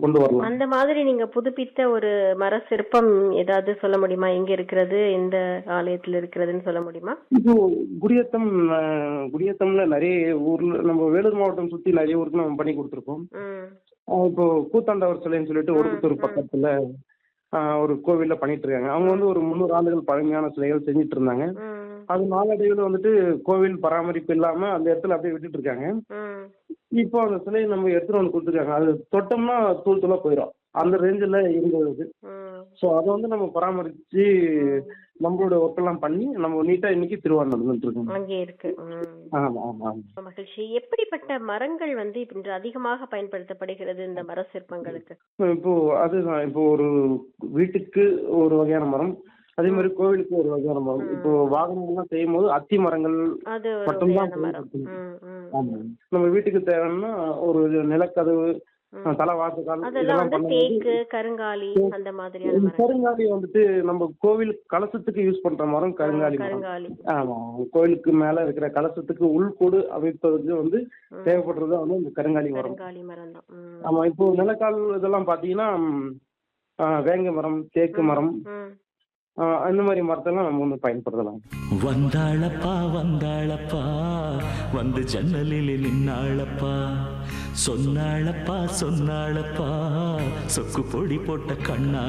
கொண்டு வரலாம் அந்த மாதிரி நீங்க புதுப்பித்த ஒரு மர சிற்பம் ஏதாவது சொல்ல முடியுமா எங்க இருக்கிறது எந்த ஆலயத்துல இருக்கிறதுன்னு சொல்ல முடியுமா இப்போ குடியத்தம் அஹ், குடியத்தம்ல நிறைய ஊர்ல நம்ம வேலூர் மாவட்டம் சுத்தி நிறைய ஊருக்கு நம்ம பண்ணி கொடுத்துருக்கோம் ம் அஹ் இப்போ கூத்தாண்டவர் சிலைன்னு சொல்லிட்டு ஒடுக்குத்தூர் பக்கத்துல அஹ், ஒரு கோவில்ல பண்ணிட்டு இருக்காங்க அவங்க வந்து ஒரு முந்நூறு ஆண்டுகள் பழமையான சிலைகள் செஞ்சுட்டு இருந்தாங்க ம் அது நாளடைவில் வந்துட்டு கோவில் பராமரிப்பு இல்லாம அந்த இடத்துல அப்படியே விட்டுட்டு இருக்காங்க ம் இப்போ அந்த சிலையை நம்ம எடுத்துட்டு வந்து கொடுத்துருக்காங்க அது தொட்டோம்னா தூள் தூளா போயிடும் அந்த ரேஞ்சில் இருந்தது அது ம் ஸோ அதை வந்து நம்ம பராமரிச்சு நம்மளோட ஒர்க் எல்லாம் பண்ணி நம்ம நீட்டா இன்னைக்கு திருவாரூர் நடந்துட்டு இருக்கோம் அங்கே இருக்கு ம் ஆமா ஆமா ஆமா மகிழ்ச்சி எப்படிப்பட்ட மரங்கள் வந்து இப்ப இன்று அதிகமாக பயன்படுத்தப்படுகிறது இந்த மர சிற்பங்களுக்கு இப்போ அதுதான் இப்போ ஒரு வீட்டுக்கு ஒரு வகையான மரம் அதே மாதிரி கோவிலுக்கு ஒரு வகையான மரம் இப்போ வாகனங்கள்லாம் செய்யும் போது அத்தி மரங்கள் அது ஒரு மட்டும்தான் வகையான மரம் பயன்படுத்தணும். ம் ம் ஆமா நம்ம வீட்டுக்கு தேவைன்னா ஒரு நிலக்கதவு ம். தலை வாசக்கால் அதெல்லாம் இதெல்லாம் வந்து பண்ணும்போது தேக்கு கருங்காலி அந்த மாதிரியான மரம் கருங்காலி வந்துட்டு நம்ம கோவில் கலசத்துக்கு யூஸ் பண்ற மரம் கருங்காலி மரம் கருங்காலி ஆமா கோயிலுக்கு மேல இருக்கிற கலசத்துக்கு உள்கூடு அமைப்பதற்கு வந்து ம். தேவைப்படுறது வந்து இந்த கருங்காலி மரம் கருங்காலி மரம் தான் ம் ஆமா இப்போ நிலக்கால் இதெல்லாம் பாத்தீங்கன்னா ம், ஆ, வேங்கை மரம் தேக்கு மரம் ம் ஆ, இந்த மாதிரி மரத்தெல்லாம் நம்ம வந்து பயன்படுத்தலாம் வந்தாளப்பா வந்தாளப்பா வந்து ஜன்னலில் நின்னாளப்பா சொன்னாளப்பா சொன்னாளப்பா சொக்கு பொடி போட்ட கண்ணா